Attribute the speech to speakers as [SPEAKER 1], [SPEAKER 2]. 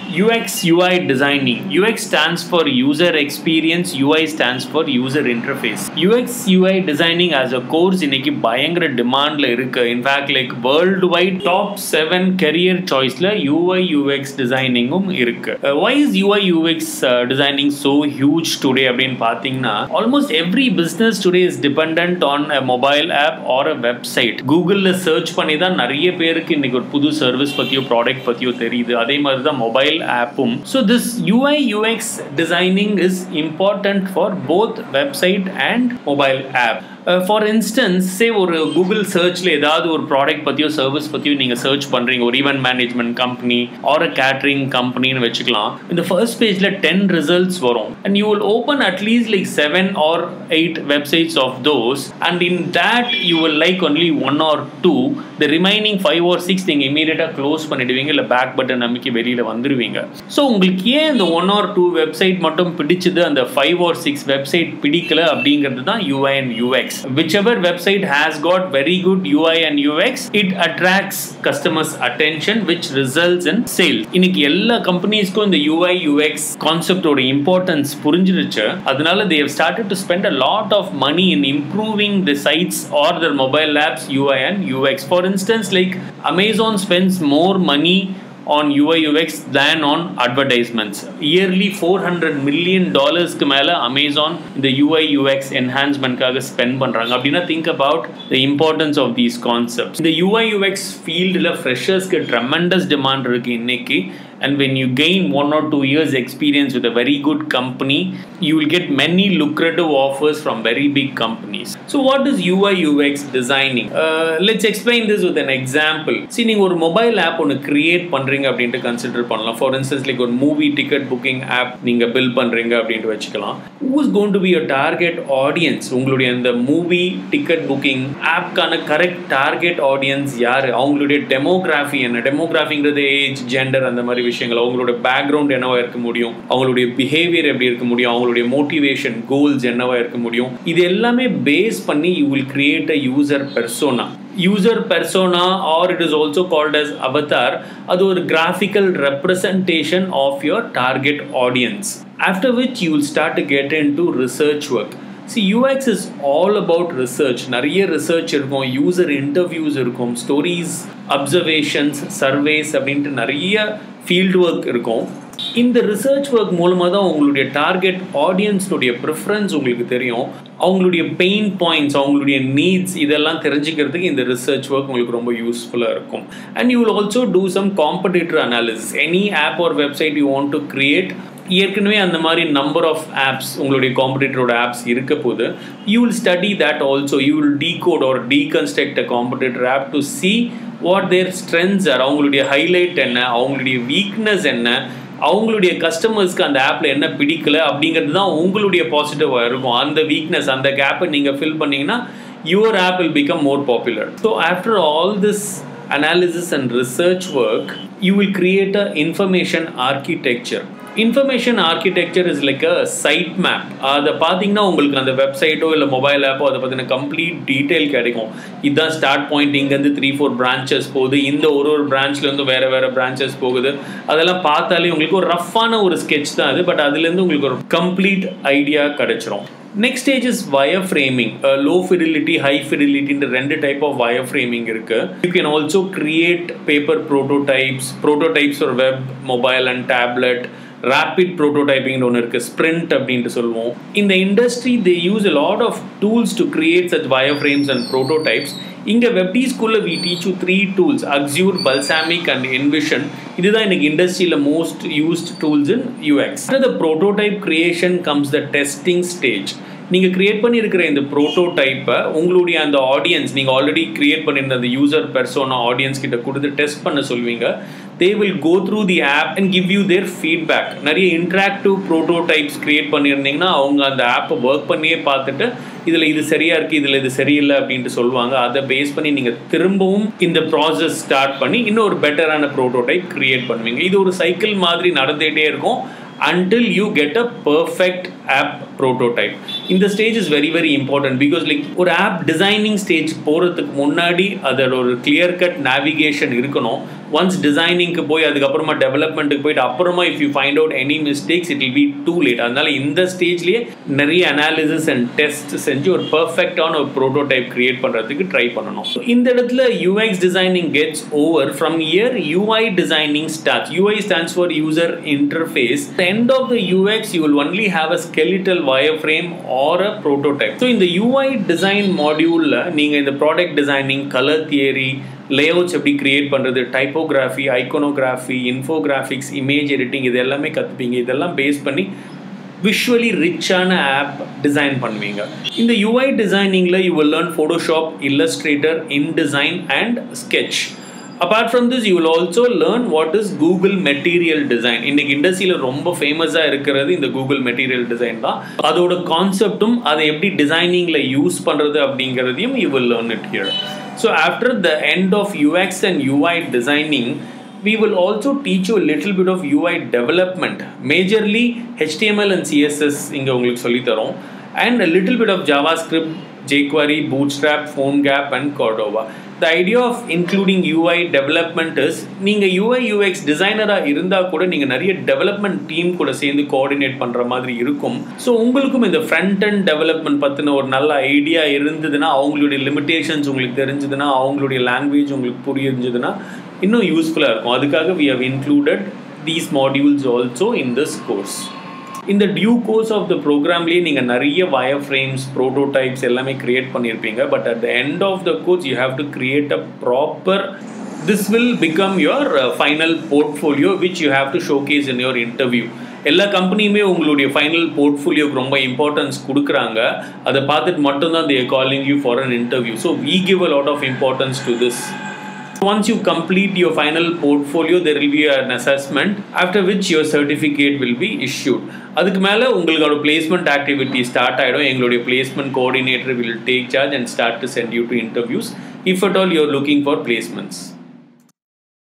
[SPEAKER 1] UX UI designing. UX stands for user experience, UI stands for user interface. UX UI designing as a course இன்னைக்கு பயங்கர டிமாண்ட்ல இருக்கு in fact like world wide top seven career சாய்ஸ்ல UI UX டிசைனிங்கும் இருக்கு why is UI UX designing so huge today அப்படின்னு பார்த்தீங்கன்னா almost every business today is depend on a mobile app or a website கூகுளில் சர்ச் பண்ணி தான் நிறைய பேருக்கு இன்னைக்கு ஒரு புது சர்வீஸ் பற்றியோ ப்ராடக்ட் பற்றியோ தெரியுது அதே மாதிரி தான் மொபைல் ஆப்பும் so this UI UX designing is important for both website and mobile app for instance say ஒரு கூகுள் சர்ச்சில் ஏதாவது ஒரு ப்ராடக்ட் பற்றியோ சர்வீஸ் பற்றியோ நீங்கள் சர்ச் பண்ணுறீங்க ஒரு event management company or a catering கம்பெனின்னு வச்சுக்கலாம் இந்த ஃபர்ஸ்ட் பேஜில் டென் ரிசல்ட்ஸ் வரும் and you will open at least like seven or eight websites of those and in that you will like only one or two the remaining five or six நீங்கள் இமீடியட்டாக close பண்ணிடுவீங்க இல்லை back button நம்பிக்கை வெளியில் வந்துடுவீங்க so உங்களுக்கு ஏன் இந்த ஒன் ஆர் டூ வெப்சைட் மட்டும் பிடிச்சது அந்த ஃபைவ் ஆர் சிக்ஸ் வெப்சைட் பிடிக்கல அப்படிங்கிறது தான் UI and UX whichever website has got very good UI and UX it attracts customers attention which results in sales இன்னைக்கு எல்லா கம்பெனிஸ்க்கும் இந்த UI UX கான்செப்டோட இம்பார்ட்டன்ஸ் புரிஞ்சிருச்சு அதனால they have started to spend a lot of money in improving the sites or their mobile apps UI and UX for instance like Amazon spends more money on UI UX than on advertisements. Yearly 400 million டாலர்ஸ்க்கு மேலே Amazon இந்த UI UX என்ஹான்ஸ்மெண்ட்காக spend பண்ணுறாங்க அப்படின்னா think about the importance of these concepts இந்த UI UX ஃபீல்டில் ஃப்ரெஷர்ஸ்க்கு tremendous demand இருக்குது இன்னைக்கு and when you gain one or two years experience with a very good company you will get many lucrative offers from very big companies so what is ui ux designing uh, let's explain this with an example see நீங்க ஒரு mobile app ஒன்று create பண்றீங்க அப்படின்ட்டு consider பண்ணலாம் for instance like ஒரு movie ticket booking app நீங்க build பண்றீங்க அப்படின்ட்டு வச்சுக்கலாம் who is going to be your target audience உங்களுடைய அந்த மூவி டிக்கெட் புக்கிங் ஆப்க்கான கரெக்ட் டார்கெட் ஆடியன்ஸ் யார் அவங்களுடைய டெமோகிராஃபி என்ன டெமோகிராஃபிங்கிறது ஏஜ் ஜெண்டர் அந்த மாதிரி விஷயங்கள் அவங்களோட பேக்ரவுண்ட் என்னவா இருக்க முடியும் அவங்களுடைய பிஹேவியர் எப்படி இருக்க முடியும் அவங்களுடைய மோட்டிவேஷன் கோல்ஸ் என்னவா இருக்க முடியும் இது எல்லாமே பேஸ் பண்ணி you will create a user persona user persona or it is also called as avatar அது ஒரு graphical representation of your target audience after which you will start to get into research work see UX is all about research நிறைய research இருக்கும் user interviews இருக்கும் stories observations surveys அப்படின்ட்டு நிறைய field work இருக்கும் இந்த research work மூலமாக தான் உங்களுடைய டார்கெட் ஆடியன்ஸுடைய ப்ரிஃபரன்ஸ் உங்களுக்கு தெரியும் அவங்களுடைய பெயின் பாயிண்ட்ஸ் அவங்களுடைய நீட்ஸ் இதெல்லாம் தெரிஞ்சுக்கிறதுக்கு இந்த ரிசர்ச் ஒர்க் உங்களுக்கு ரொம்ப யூஸ்ஃபுல்லாக இருக்கும் and you will also do some competitor analysis any app or website you want to create ஏற்கனவே அந்த மாதிரி நம்பர் ஆஃப் ஆப்ஸ் உங்களுடைய காம்படிட்டரோட ஆப்ஸ் இருக்க போது you will study that also you will decode or deconstruct a competitor app to see what their strengths are அவங்களுடைய highlight என்ன அவங்களுடைய weakness என்ன அவங்களுடைய கஸ்டமர்ஸ்க்கு அந்த ஆப்பில் என்ன பிடிக்கல அப்படிங்கிறது தான் உங்களுடைய பாசிட்டிவாக இருக்கும் அந்த வீக்னஸ் அந்த கேப்பை நீங்கள் ஃபில் பண்ணிங்கன்னா your app will become more popular so after all this analysis and research work you will create a information architecture information architecture is like a site map அதை பார்த்தீங்கன்னா உங்களுக்கு அந்த வெப்சைட்டோ இல்லை மொபைல் ஆப்போ அதை பற்றின கம்ப்ளீட் டீட்டெயில் கிடைக்கும் இதுதான் ஸ்டார்ட் பாயிண்ட் இங்கேருந்து த்ரீ ஃபோர் பிரான்ச்சஸ் போகுது இந்த ஒரு ஒரு பிரான்ச்லேருந்து வேறு வேறு பிரான்ச்சஸ் போகுது அதெல்லாம் பார்த்தாலே உங்களுக்கு ஒரு ரஃப்பான ஒரு ஸ்கெட்ச் தான் அது பட் அதுலேருந்து உங்களுக்கு ஒரு கம்ப்ளீட் ஐடியா கிடைச்சிரும் next stage is wire framing low fidelity high ஃபிடிலிட்டின்ற ரெண்டு டைப் ஆஃப் வயர் ஃப்ரேமிங் இருக்கு you can also create paper prototypes prototypes ஒரு web mobile and tablet rapid ப்ரோட்டோடைப்பிங்னு ஒன்று இருக்குது ஸ்ப்ரிண்ட் அப்படின்ட்டு சொல்லுவோம் இந்த industry they use a lot of tools to create such wire frames and prototypes இங்கே வெப்டி ஸ்கூலில் we teach you three tools Axure Balsamiq and InVision இதுதான் எனக்கு இண்டஸ்ட்ரியில் most used tools in UX the prototype creation comes the testing stage நீங்கள் create பண்ணியிருக்கிற இந்த ப்ரோட்டோடைப்பை உங்களுடைய அந்த ஆடியன்ஸ் நீங்கள் ஆல்ரெடி கிரியேட் பண்ணியிருந்த அந்த யூசர் பெர்சோனா ஆடியன்ஸ் கிட்ட கொடுத்து டெஸ்ட் பண்ண சொல்வீங்க they will go through the app and give you their feedback நிறைய இன்ட்ராக்டிவ் ப்ரோட்டோடைப்ஸ் கிரியேட் பண்ணியிருந்தீங்கன்னா அவங்க அந்த ஆப்பை ஒர்க் பண்ணியே பார்த்துட்டு இதில் இது சரியாக இருக்குது இதில் இது சரியில்லை அப்படின்ட்டு சொல்லுவாங்க அதை பேஸ் பண்ணி நீங்கள் திரும்பவும் இந்த ப்ராசஸ் ஸ்டார்ட் பண்ணி இன்னும் ஒரு பெட்டரான ப்ரோட்டோடைப் கிரியேட் பண்ணுவீங்க இது ஒரு சைக்கிள் மாதிரி நடந்துகிட்டே இருக்கும் until you get a perfect app prototype இந்த stage is very very important because like ஒரு ஆப் டிசைனிங் ஸ்டேஜ் போகிறதுக்கு முன்னாடி அதோட ஒரு கிளியர் கட் நேவிகேஷன் இருக்கணும் ஒன்ஸ் டிசைனிங்க்கு போய் அதுக்கப்புறமா டெவலப்மெண்ட்டுக்கு போயிட்டு அப்புறமா if you find out any mistakes it will be too late அதனால இந்த ஸ்டேஜ்லேயே நிறைய அனாலிசிஸ் அண்ட் டெஸ்ட் செஞ்சு ஒரு பர்ஃபெக்டான ஒரு ப்ரோட்டோடைப் கிரியேட் பண்ணுறதுக்கு ட்ரை பண்ணணும் இந்த இடத்துல UX designing gets over from here UI designing start UI stands for user interface end of the UX you will only have a skeletal wire frame or a prototype so இந்த UI design மாடியூலில் நீங்கள் இந்த product designing colour theory layouts எப்படி create பண்ணுறது typography iconography infographics image editing இது எல்லாமே கற்றுப்பீங்க இதெல்லாம் base பண்ணி விஷுவலி ரிச்சான ஆப் டிசைன் பண்ணுவீங்க இந்த யூஐ டிசைனிங்கில் you will learn Photoshop Illustrator InDesign and Sketch apart from this you will also learn what is Google Material Design இன்னைக்கு இண்டஸ்ட்ரியில் ரொம்ப ஃபேமஸாக இருக்கிறது இந்த கூகுள் மெட்டீரியல் டிசைன் தான் அதோட கான்செப்டும் அதை எப்படி டிசைனிங்கில் யூஸ் பண்ணுறது அப்படிங்கிறதையும் you will learn it here so after the end of UX and UI designing we will also teach you a little bit of UI development, majorly HTML and CSS இங்கே உங்களுக்கு சொல்லித்தரோம் and a little bit of JavaScript, jQuery, Bootstrap, PhoneGap and Cordova. The idea of including UI development is நீங்கள் UI UX டிசைனராக இருந்தால் கூட நீங்கள் நிறைய development team கூட சேர்ந்து coordinate பண்ணுற மாதிரி இருக்கும் ஸோ உங்களுக்கும் இந்த ஃப்ரண்ட் அண்ட் டெவலப்மெண்ட் பற்றின ஒரு நல்ல ஐடியா இருந்ததுன்னா அவங்களுடைய லிமிடேஷன்ஸ் உங்களுக்கு தெரிஞ்சதுன்னா அவங்களுடைய லாங்குவேஜ் உங்களுக்கு புரிஞ்சதுன்னா இன்னும் யூஸ்ஃபுல்லாக இருக்கும் அதுக்காக we have included these modules also in this course இந்த டியூ கோர்ஸ் ஆஃப் த ப்ரோக்ராம்லேயே நீங்கள் நிறைய வயர் ஃப்ரேம்ஸ் ப்ரோட்டோடைப்ஸ் எல்லாமே க்ரியேட் பண்ணியிருப்பீங்க but at the end of the course you have to create a proper this will become your final portfolio which you have to showcase in your interview எல்லா கம்பெனியுமே உங்களுடைய final போர்ட்ஃபோலியோக்கு ரொம்ப importance கொடுக்குறாங்க அதை பார்த்துட்டு மட்டும்தான் they calling you for an interview so we give a lot of importance to this once you complete your final portfolio there will be an assessment after which your certificate will be issued அதுக்கு மேலே உங்களோட placement activity start ஆகிடும் எங்களுடைய placement coordinator will take charge and start to send you to interviews if at all you are looking for placements